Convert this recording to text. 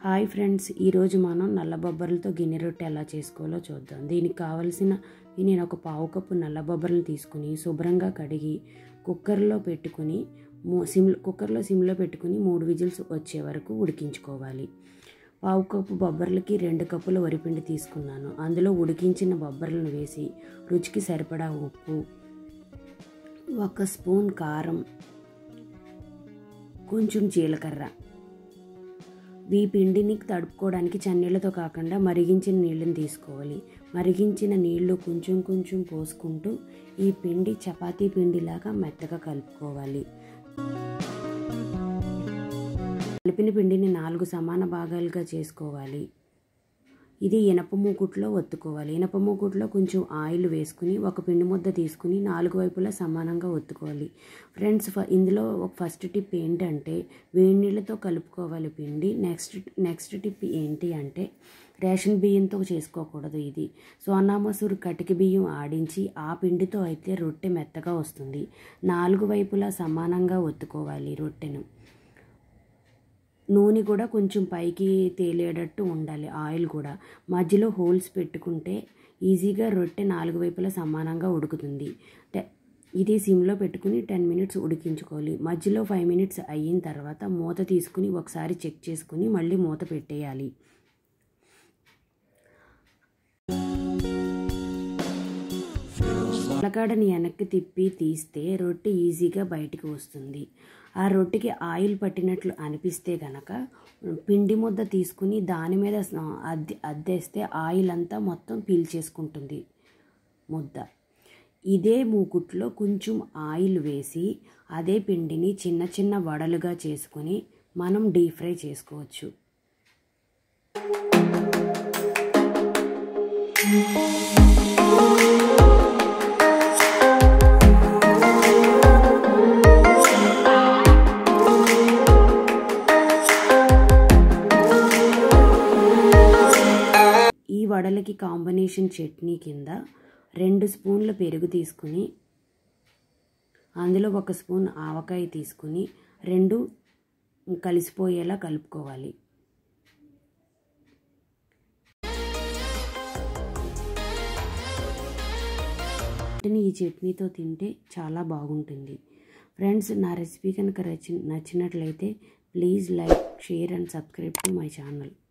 hi friends ఈరోజు మనం నల్ల బొబ్బర్లతో గిన్నె రొట్టె ఎలా చేసుకోవాలో చూద్దాం దీనికి కావలసిన నేను ఒక పావు కప్పు నల్ల బొబ్బర్లు తీసుకుని శుభ్రంగా కడిగి కుక్కర్లో పెట్టుకుని మూ- సిమ్ కుక్కర్లో సిమ్లో పెట్టుకుని మూడు విజిల్స్ వచ్చే వరకు ఉడికించుకోవాలి పావు కప్పు బొబ్బర్లకి రెండు కప్పుల వరిపిండి తీసుకున్నాను అందులో ఉడికించిన బొబ్బర్లను వేసి రుచికి సరిపడా ఉప్పు ఒక స్పూన్ కారం కొంచెం జీలకర్ర ఈ పిండిని తడుపుకోవడానికి చన్నీళ్ళతో కాకుండా మరిగించిన నీళ్ళని తీసుకోవాలి మరిగించిన నీళ్లు కొంచెం కొంచెం పోసుకుంటూ ఈ పిండి చపాతీ పిండిలాగా మెత్తగా కలుపుకోవాలి కలిపిన పిండిని నాలుగు సమాన భాగాలుగా చేసుకోవాలి ఇది ఇనప మూకుట్లో ఒత్తుకోవాలి ఇనప మూకుట్లో కొంచెం ఆయిల్ వేసుకుని ఒక పిండి ముద్ద తీసుకుని నాలుగు వైపులా సమానంగా ఒత్తుకోవాలి ఫ్రెండ్స్ ఫ- ఇందులో ఒక ఫస్ట్ టిప్ ఏంటంటే వేడి నీళ్ళతో కలుపుకోవాలి పిండి నెక్స్ట్ నెక్స్ట్ టిప్ ఏంటి అంటే రేషన్ బియ్యంతో చేసుకోకూడదు ఇది సోనా మసూరు కటిక బియ్యం ఆడించి ఆ పిండితో అయితే రొట్టె మెత్తగా వస్తుంది నాలుగు వైపులా సమానంగా ఒత్తుకోవాలి రొట్టెను నూనె కూడా కొంచెం పైకి తేలేటట్టు ఉండాలి ఆయిల్ కూడా మధ్యలో హోల్స్ పెట్టుకుంటే ఈజీగా రొట్టె నాలుగు వైపులా సమానంగా ఉడుకుతుంది టె- ఇది సిమ్లో పెట్టుకుని టెన్ మినిట్స్ ఉడికించుకోవాలి మధ్యలో ఫైవ్ మినిట్స్ అయిన తర్వాత మూత తీసుకుని ఒకసారి చెక్ చేసుకుని మళ్ళీ మూత పెట్టేయాలి తలకాడని వెనక్కి తిప్పి తీస్తే రొట్టె ఈజీగా బయటికి వస్తుంది ఆ రొట్టెకి ఆయిల్ పట్టినట్లు అనిపిస్తే గనక పిండి ముద్ద తీసుకుని దాని మీద స- అద్దె అద్దేస్తే ఆయిల్ అంతా మొత్తం పీల్చేసుకుంటుంది ముద్ద ఇదే మూకుట్లో కొంచెం ఆయిల్ వేసి అదే పిండిని చిన్న చిన్న వడలుగా చేసుకొని మనం డీప్ ఫ్రై చేసుకోవచ్చు ఈ వడలకి కాంబినేషన్ చట్నీ కింద రెండు స్పూన్ల పెరుగు తీసుకుని అందులో ఒక స్పూన్ ఆవకాయ తీసుకుని రెండు కలిసిపోయేలా కలుపుకోవాలి వాటిని ఈ చట్నీతో తింటే చాలా బాగుంటుంది ఫ్రెండ్స్ నా రెసిపీ కనుక నచ్చి నచ్చినట్లయితే please like share and subscribe to my channel